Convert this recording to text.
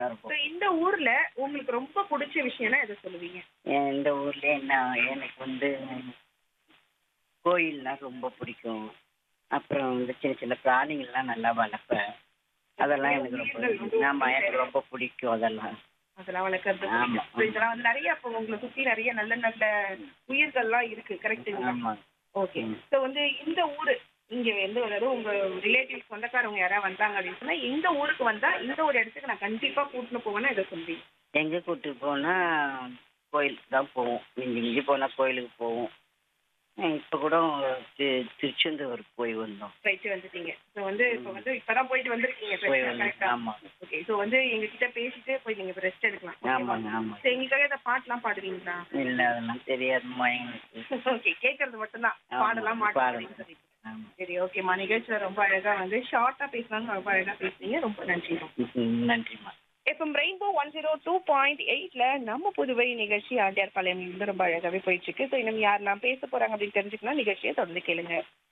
இருக்கும் So, இந்த ஊர்ல உங்களுக்கு ரொம்ப பிடிச்ச விஷயம்னா எதை சொல்லுவீங்க என் இந்த ஊர்ல என்ன எனக்கு வந்து கோயில்னா ரொம்ப பிடிக்கும் அப்புறம் வந்து சின்ன சின்ன பிராணிகள்லாம் நல்லா வளர்ப்பேன் அதெல்லாம் எனக்கு ரொம்ப பிடிக்கும். ஆமா எனக்கு ரொம்ப பிடிக்கும் அதெல்லாம் அதெல்லாம் வளர்க்கறது ஆமா. So, இதெல்லாம் வந்து நிறைய இப்போ உங்களை சுத்தி நிறைய நல்ல நல்ல உயிர்கள்லாம் இருக்கு கரெக்ட்டுங்களா ஆமா ஓகே ம். ஸோ வந்து இந்த ஊரு இங்க வந்து அதாவது உங்க ரிலேட்டிவ்ஸ் சொந்தக்காரவங்க யாராவது வந்தாங்க அப்படின்னு சொன்னா இந்த ஊருக்கு வந்தா இந்த ஒரு இடத்துக்கு நான் கண்டிப்பா கூட்டின்னு போவேன்னா இதை சொல்றீங்க எங்க கூட்டு போனா கோயிலுக்கு தான் போவோம் மிஞ்சி மிஞ்சி போனா கோயிலுக்கு போவோம் அஹ் இப்ப கூட தி- திருச்செந்தூர் போய் வந்தோம் போயிட்டு வந்துட்டீங்க ஸோ வந்து இப்போ வந்து இப்பதான் போயிட்டு வந்திருக்கீங்க போய் வந்தோம் கரெக்டா ஆமா ஓகே ஸோ வந்து எங்க கிட்ட பேசிட்டு போய் நீங்க ரெஸ்ட் எடுக்கலாம் ஆமாங்க ஆமா சரி எங்களுக்காக இந்த பாட்டுலாம் பாடுவீங்களா இல்ல அதெல்லாம் தெரியாதும்மா எங்களுக்கு ஓகே கேட்கறது மட்டும்தான் ஆமா, பாடலாம் மாட்டோம் பாடலாம். அப்படின்னு சொல்லிட்டு ஆமா சரி ஓகேம்மா நிகழ்ச்சியில ரொம்ப அழகா வந்து ஷார்ட்டா பேசலாம்னு ரொம்ப அழகா பேசுனீங்க ரொம்ப நன்றிம்மா ம், நன்றிம்மா FM Rainbow one zero two point எயிட்ல நம்ம புதுவை நிகழ்ச்சி ஆண்டியார் பாளையம் வந்து ரொம்ப அழகாவே போயிட்டு இருக்கு ஸோ இன்னும் யார் நான் பேச போறாங்க அப்படின்னு தெரிஞ்சுக்கணும் நிகழ்ச்சியை தொடர்ந்து கேளுங்க